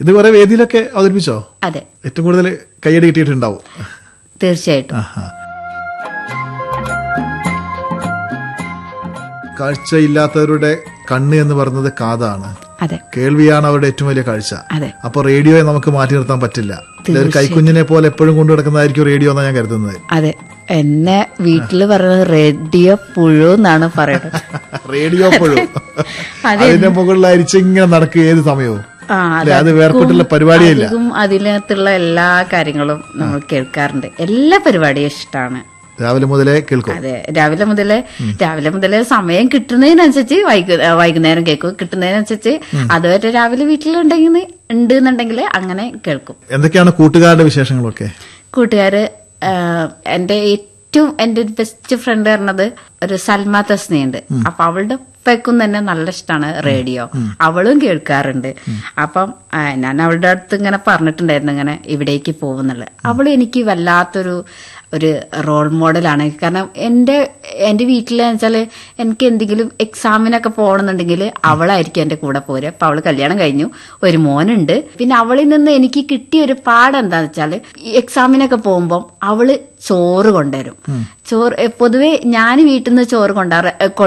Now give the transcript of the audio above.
ഇത് കുറെ വേദിയിലൊക്കെ അവതരിപ്പിച്ചോ അതെ ഏറ്റവും കൂടുതൽ കയ്യടി കിട്ടിയിട്ടുണ്ടാവും തീർച്ചയായിട്ടും ആഹാ. കാഴ്ചയില്ലാത്തവരുടെ കണ്ണ് എന്ന് പറയുന്നത് കാതാണ് അതെ കേൾവിയാണ് അവരുടെ ഏറ്റവും വലിയ കാഴ്ച അതെ അപ്പൊ റേഡിയോയെ നമുക്ക് മാറ്റി നിർത്താൻ പറ്റില്ല ഇത് ഒരു കൈക്കുഞ്ഞിനെ പോലെ എപ്പോഴും കൊണ്ടു നടക്കുന്നതായിരിക്കും റേഡിയോ എന്നാണ് ഞാൻ കരുതുന്നത് അതെ എന്നെ വീട്ടില് പറയുന്നത് റേഡിയോ പുഴു എന്നാണ് പറയുന്നത് റേഡിയോ എപ്പോഴും അതെ. അതിന്റെ മുകളിലായിരിക്കും ഇങ്ങനെ നടക്കുക ഏത് സമയവും ആ അല്ലെ അത് വേർപെട്ടുള്ള പരിപാടിയില്ല അധികം അതിനകത്തുള്ള എല്ലാ കാര്യങ്ങളും നമ്മൾ കേൾക്കാറുണ്ട് എല്ലാ പരിപാടിയും ഇഷ്ടമാണ് രാവിലെ മുതലേ കേൾക്കും അതെ രാവിലെ മുതലേ രാവിലെ മുതലേ സമയം കിട്ടുന്നതിനനുസരിച്ച് വൈകു വൈകുന്നേരം കേൾക്കും കിട്ടുന്നതിനനുസരിച്ച് അതുവരെ രാവിലെ വീട്ടിലുണ്ടെങ്കിൽ ഉണ്ട് എന്നുണ്ടെങ്കിൽ അങ്ങനെ കേൾക്കും എന്തൊക്കെയാണ് കൂട്ടുകാരുടെ വിശേഷങ്ങളൊക്കെ കൂട്ടുകാര് ആഹ്, എന്റെ ഏറ്റവും എന്റെ ഒരു ബെസ്റ്റ് ഫ്രണ്ട് പറഞ്ഞത് ഒരു സൽമ തസ്നിയുണ്ട് അപ്പൊ അവളുടെ ഉപ്പയ്ക്കും തന്നെ നല്ല ഇഷ്ടമാണ് റേഡിയോ അവളും കേൾക്കാറുണ്ട് അപ്പം ആ, ഞാൻ അവളുടെ അടുത്ത് ഇങ്ങനെ പറഞ്ഞിട്ടുണ്ടായിരുന്നു ഇങ്ങനെ ഇവിടേക്ക് പോകുന്നുള്ളത് അവൾ എനിക്ക് വല്ലാത്തൊരു ഒരു റോൾ മോഡലാണ് കാരണം എൻ്റെ എൻ്റെ വീട്ടിലെന്ന് വെച്ചാൽ എനിക്ക് എന്തെങ്കിലും എക്സാമിനൊക്കെ പോകണമെന്നുണ്ടെങ്കിൽ അവളായിരിക്കും എൻ്റെ കൂടെ പോരുക അപ്പൊ അവള് കല്യാണം കഴിഞ്ഞു ഒരു മോനുണ്ട് പിന്നെ അവളിൽ നിന്ന് എനിക്ക് കിട്ടിയ ഒരു പാഠം എന്താന്ന് വെച്ചാൽ എക്സാമിനൊക്കെ പോകുമ്പം അവള് ചോറ് കൊണ്ടുവരും ചോറ് എ, പൊതുവെ ഞാൻ വീട്ടിൽ നിന്ന് ചോറ് കൊണ്ടാറ്